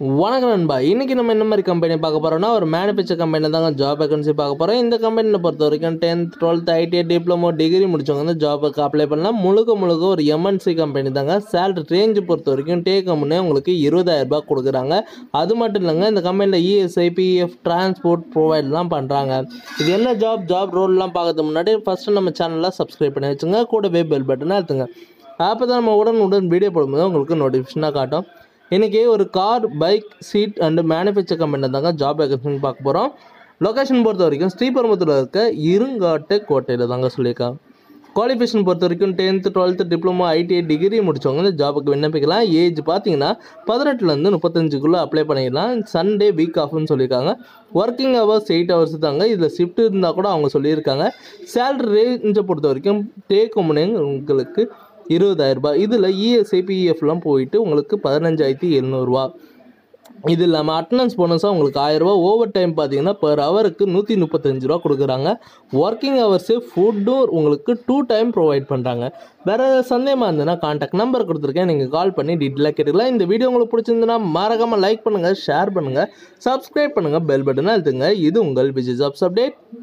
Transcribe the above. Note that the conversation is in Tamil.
வணக்கம் நண்பா இன்றைக்கி நம்ம என்ன மாதிரி கம்பெனி பார்க்க போகிறோம்னா ஒரு மேனுஃபேக்சர் கம்பெனியில் தாங்க ஜாப் வேகன்சி பார்க்க போகிறோம் இந்த கம்பெனியில் பொறுத்த வரைக்கும் tenth twelfth ITI diploma degree முடிச்சவங்க வந்து ஜாபுக்கு அப்ளை பண்ணலாம் முழுக்க முழுக்க ஒரு எம்என்சி கம்பெனி தாங்க சேலரி ரேஞ்சு பொறுத்த வரைக்கும் டேக் கம்பெனி உங்களுக்கு இருபதாயிரம் ரூபாய் கொடுக்குறாங்க அது மட்டும் இல்லைங்க இந்த கம்பெனியில் இஎஸ்ஐ பிஎஃப் டிரான்ஸ்போர்ட் ப்ரொவைட்லாம் பண்ணுறாங்க இது என்ன ஜாப் ஜாப் ரோல்லாம் பார்க்கறதுக்கு முன்னாடி ஃபஸ்ட்டு நம்ம சேனலில் சப்ஸ்கிரைப் பண்ணி வச்சுங்க கூடவே பெல் பட்டனை அழுத்துங்க அப்போ தான் நம்ம உடன் உடன் வீடியோ போடும்போது உங்களுக்கு நோட்டிஃபிகேஷனாக காட்டும் இன்றைக்கி ஒரு car bike seat and manufacture கம்பெனியில் தாங்க ஜாப் வேகன்சி பார்க்க போகிறோம் லொக்கேஷன் பொறுத்த வரைக்கும் ஸ்ரீபெரும்புத்தூரில் இருக்க இருங்காட்டு கோட்டையில் தாங்க சொல்லியிருக்காங்க குவாலிஃபிகேஷன் பொறுத்த வரைக்கும் tenth twelfth diploma ITI degree முடிச்சவங்க இந்த ஜாபுக்கு விண்ணப்பிக்கலாம் ஏஜ் பார்த்தீங்கன்னா பதினெட்டுலேருந்து முப்பத்தஞ்சுக்குள்ளே அப்ளை பண்ணிடலாம் சண்டே வீக் ஆஃப்னு சொல்லியிருக்காங்க ஒர்க்கிங் ஹவர்ஸ் எயிட் ஹவர்ஸ் தாங்க இதில் ஷிஃப்ட் இருந்தால் கூட அவங்க சொல்லியிருக்காங்க சேலரி ரேஞ்சை பொறுத்த வரைக்கும் டேக் உங்களுக்கு இருபதாயிரம் ரூபாய் இதில் இஎஸ்ஐ பிஎஃப்லாம் போயிட்டு உங்களுக்கு பதினஞ்சாயிரத்தி எழுநூறுவா இது இல்லாமல் அட்டனன்ஸ் போனஸாக உங்களுக்கு ஆயிரரூபா ஓவர் டைம் பார்த்தீங்கன்னா பெர் ஹவருக்கு நூற்றி முப்பத்தஞ்சு ரூபா கொடுக்குறாங்க ஒர்க்கிங் ஹவர்ஸு ஃபுட்டும் உங்களுக்கு டூ டைம் ப்ரொவைட் பண்ணுறாங்க வேறு சந்தேகமாக இருந்ததுன்னா கான்டாக்ட் நம்பர் கொடுத்துருக்கேன் நீங்கள் கால் பண்ணி டீட்டெயிலாக கேட்டுக்கலாம் இந்த வீடியோ உங்களுக்கு பிடிச்சிருந்துன்னா மறக்காமல் லைக் பண்ணுங்கள் ஷேர் பண்ணுங்கள் சப்ஸ்கிரைப் பண்ணுங்கள் பெல் பட்டனை அழுத்துங்க இது உங்கள் விஜய் ஜாப்ஸ் அப்டேட்